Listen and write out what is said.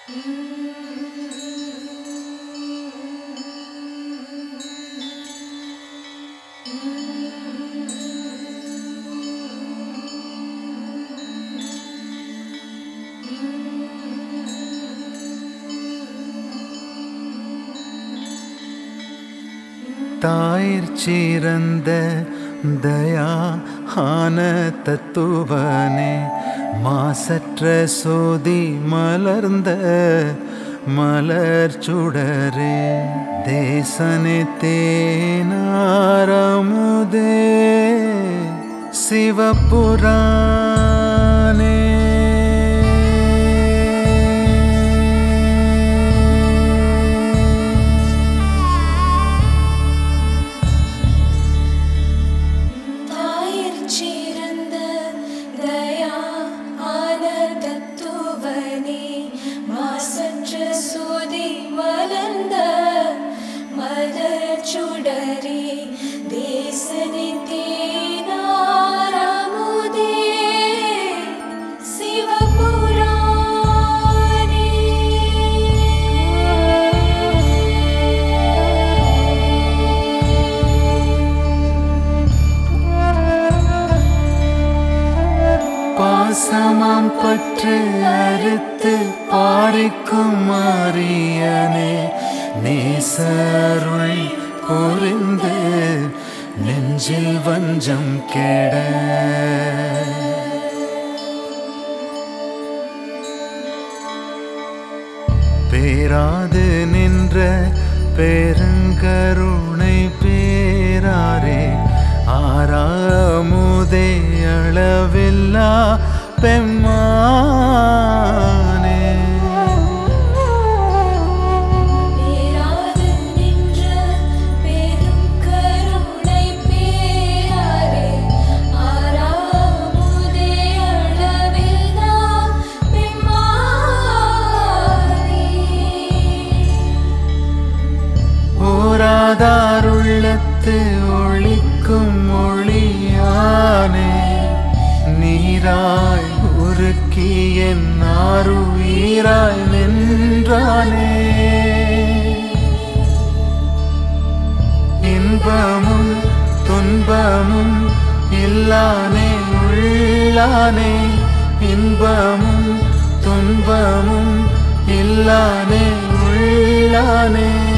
தாயிற் சிறந்த தயா ஆன தத்துவனே மாசற்ற சோதி மலர்ந்த மலர் சுடரே தேசனே தேனாரமுதே சிவபுராணே தாயிற் சிறந்த தயா ஆன தத்துவனே மாசற்ற சோதி மலர்ந்த மலர் சுடரே தேசனி தேனாரமுதே பாசமாம் பற்று அறுத்து பாரிக்கும் மாறியனே நேசருள் புரிந்து நெஞ்சில் வஞ்சம் கெட பேராது நின்ற பெருங்கருணை பேராரே ஆறாமுதே அளவில்லா பெம்மானே பேராது நின்ற பெரும் கருணை பேராரே ஆறாமுதே அளவில்லா பெம்மானே ஓராதாருள்ளத்து ஒளிக்கும் ஒளியானே நீராய் உருக்கி என் ஆருயிராய் நின்றானே இன்பமும் துன்பமும் இல்லானே உள்ளானே இன்பமும் துன்பமும் இல்லானே உள்ளானே